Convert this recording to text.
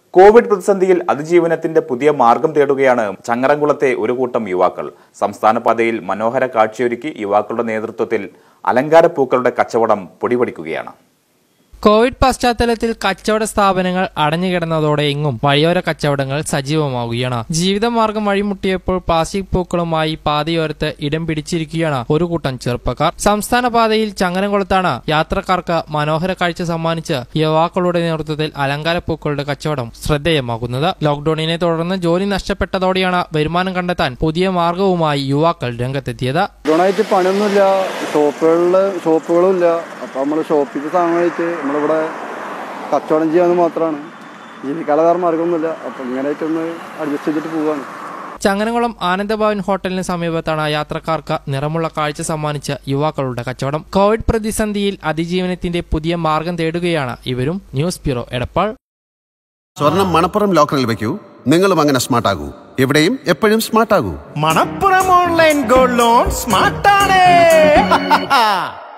Covid പ്രതിസന്ധിയിൽ അതിജീവനത്തിന്റെ പുതിയ മാർഗം തേടുകയാണ് ചങ്ങരംകുളത്തെ ഒരു കൂട്ടം യുവാക്കൾ സംസ്ഥാന പാതയിൽ മനോഹര കാഴ്ചയൊരുക്കി യുവാക്കളുടെ നേതൃത്വത്തിൽ അലങ്കാര പൂക്കളുടെ കച്ചവടം പൊടിപൊടിക്കുകയാണ് കോവിഡ് പശ്ചാത്തലത്തിൽ കച്ചവട സ്ഥാപനങ്ങൾ അടഞ്ഞുകിടന്നതോടെ എങ്ങും വഴിയോര കച്ചവടങ്ങൾ സജീവമാവുകയാണ് ജീവിതമാർഗം വഴിമുട്ടിയപ്പോൾ പ്ലാസ്റ്റിക് പൂക്കളുമായി പാതയോരത്ത് ഇടം പിടിച്ചിരിക്കുകയാണ് ഒരു കൂട്ടം ചെറുപ്പക്കാർ സംസ്ഥാന പാതയിൽ ചങ്ങനകുളത്താണ് യാത്രക്കാർക്ക് മനോഹര കാഴ്ച സമ്മാനിച്ച് യുവാക്കളുടെ നേതൃത്വത്തിൽ അലങ്കാര പൂക്കളുടെ കച്ചവടം ശ്രദ്ധേയമാകുന്നത് ലോക്ഡൌണിനെ തുടർന്ന് ജോലി നഷ്ടപ്പെട്ടതോടെയാണ് വരുമാനം കണ്ടെത്താൻ പുതിയ മാർഗവുമായി യുവാക്കൾ രംഗത്തെത്തിയത് ഇതോണായിട്ട് പണിയൊന്നുമില്ല ഷോപ്പുകളിൽ ഷോപ്പുകളും ഇല്ല അപ്പോൾ നമ്മൾ ഷോപ്പിൽ സാധനമായിട്ട് നമ്മളിവിടെ കച്ചവടം ചെയ്യാമെന്ന് മാത്രമാണ് ജീവിക്കാനുള്ള വേറെ മാർഗമൊന്നുമില്ല അപ്പോൾ ഇങ്ങനെയായിട്ടൊന്ന് അഡ്ജസ്റ്റ് ചെയ്തിട്ട് പോവുകയാണ് ചങ്ങനകുളം ആനന്ദഭവൻ ഹോട്ടലിന് സമീപത്താണ് യാത്രക്കാർക്ക് നിറമുള്ള കാഴ്ച സമ്മാനിച്ച യുവാക്കളുടെ കച്ചവടം കോവിഡ് പ്രതിസന്ധിയിൽ അതിജീവനത്തിന്റെ പുതിയ മാർഗം തേടുകയാണ് ഇവരും ന്യൂസ് ബ്യൂറോ എടപ്പാൾ സ്വർണം മണപ്പുറം ലോക്കറിൽ വെക്കൂ നിങ്ങളും അങ്ങനെ സ്മാർട്ട് ആകൂ എവിടെയും എപ്പോഴും സ്മാർട്ട് ആകൂ മണപ്പുറം ഓൺലൈൻ ഗോൾഡ് ലോൺ സ്മാർട്ടാണ്